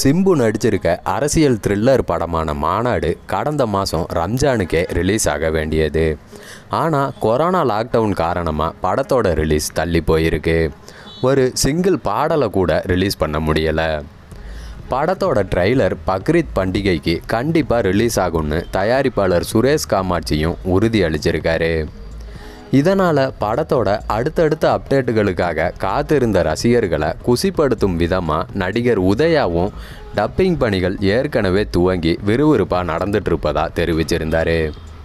சிம்பு நடிச்சிருக்க அரசியல் த்ரில்லர் படமான மாநாடு கடந்த மாதம் ரம்ஜானுக்கே ரிலீஸ் ஆக வேண்டியது ஆனால் கொரோனா லாக்டவுன் காரணமாக படத்தோட ரிலீஸ் தள்ளி போயிருக்கு ஒரு சிங்கிள் பாடலை கூட ரிலீஸ் பண்ண முடியலை படத்தோட ட்ரெய்லர் பக்ரீத் பண்டிகைக்கு கண்டிப்பாக ரிலீஸ் ஆகும்னு தயாரிப்பாளர் சுரேஷ் காமாட்சியும் உறுதி அளிச்சிருக்காரு இதனால் படத்தோட அடுத்தடுத்த அப்டேட்டுகளுக்காக காத்திருந்த ரசிகர்களை குசிப்படுத்தும் விதமாக நடிகர் உதயாவும் டப்பிங் பணிகள் ஏற்கனவே துவங்கி விறுவிறுப்பாக நடந்துட்டு இருப்பதா தெரிவிச்சிருந்தாரு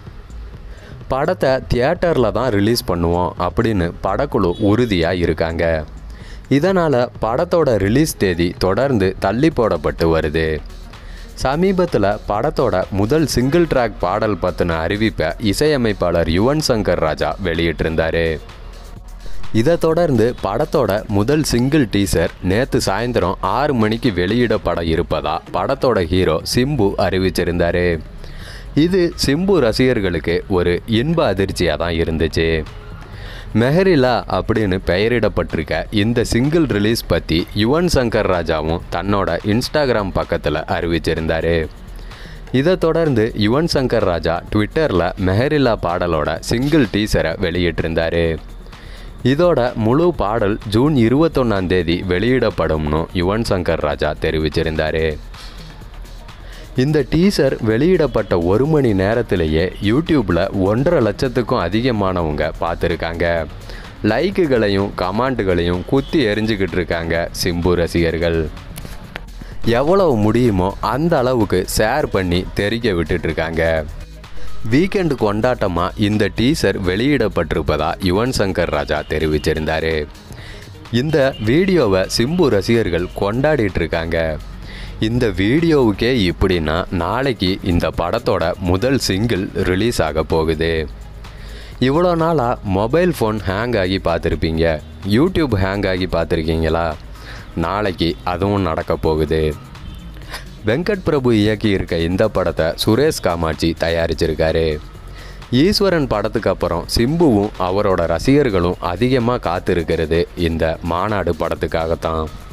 படத்தை தியேட்டரில் தான் ரிலீஸ் பண்ணுவோம் அப்படின்னு படக்குழு உறுதியாக இருக்காங்க இதனால் படத்தோட ரிலீஸ் தேதி தொடர்ந்து தள்ளி போடப்பட்டு வருது சமீபத்தில் படத்தோட முதல் சிங்கிள் ட்ராக் பாடல் பற்றின அறிவிப்பை இசையமைப்பாளர் யுவன் சங்கர் ராஜா வெளியிட்டிருந்தாரு இதை தொடர்ந்து படத்தோட முதல் சிங்கிள் டீசர் நேற்று சாயந்தரம் ஆறு மணிக்கு வெளியிடப்பட இருப்பதா படத்தோட ஹீரோ சிம்பு அறிவிச்சிருந்தாரு இது சிம்பு ரசிகர்களுக்கு ஒரு இன்ப அதிர்ச்சியாக தான் இருந்துச்சு மெஹரிலா அப்படின்னு பெயரிடப்பட்டிருக்க இந்த சிங்கிள் ரிலீஸ் பற்றி யுவன் சங்கர் ராஜாவும் தன்னோட இன்ஸ்டாகிராம் பக்கத்தில் அறிவிச்சிருந்தாரு இதை தொடர்ந்து யுவன் சங்கர் ராஜா ட்விட்டரில் மெஹரிலா பாடலோட சிங்கிள் டீசரை வெளியிட்டிருந்தாரு இதோட முழு பாடல் ஜூன் இருபத்தொன்னாம் தேதி வெளியிடப்படும்னு யுவன் சங்கர் ராஜா தெரிவிச்சிருந்தாரு இந்த டீசர் வெளியிடப்பட்ட ஒரு மணி நேரத்திலேயே யூடியூப்பில் ஒன்றரை லட்சத்துக்கும் அதிகமானவங்க பார்த்துருக்காங்க லைக்குகளையும் கமெண்ட்டுகளையும் குத்தி எரிஞ்சுக்கிட்டு இருக்காங்க சிம்பு ரசிகர்கள் எவ்வளவு முடியுமோ அந்த அளவுக்கு ஷேர் பண்ணி தெரிக்க விட்டுட்டு இருக்காங்க வீக்கெண்டு கொண்டாட்டமாக இந்த டீசர் வெளியிடப்பட்டிருப்பதா யுவன் சங்கர் ராஜா தெரிவிச்சிருந்தாரு இந்த வீடியோவை சிம்பு ரசிகர்கள் கொண்டாடிட்டு இருக்காங்க இந்த வீடியோவுக்கே இப்படின்னா நாளைக்கு இந்த படத்தோட முதல் சிங்கிள் ரிலீஸ் ஆக போகுது இவ்வளோ நாளாக மொபைல் ஃபோன் ஹேங் ஆகி பார்த்துருப்பீங்க யூடியூப் ஹேங் ஆகி பார்த்துருக்கீங்களா நாளைக்கு அதுவும் நடக்க போகுது வெங்கட் பிரபு இயக்கியிருக்க இந்த படத்தை சுரேஷ் காமாட்சி தயாரிச்சிருக்காரு ஈஸ்வரன் படத்துக்கு அப்புறம் சிம்புவும் அவரோட ரசிகர்களும் அதிகமாக காத்திருக்கிறது இந்த மாநாடு படத்துக்காகத்தான்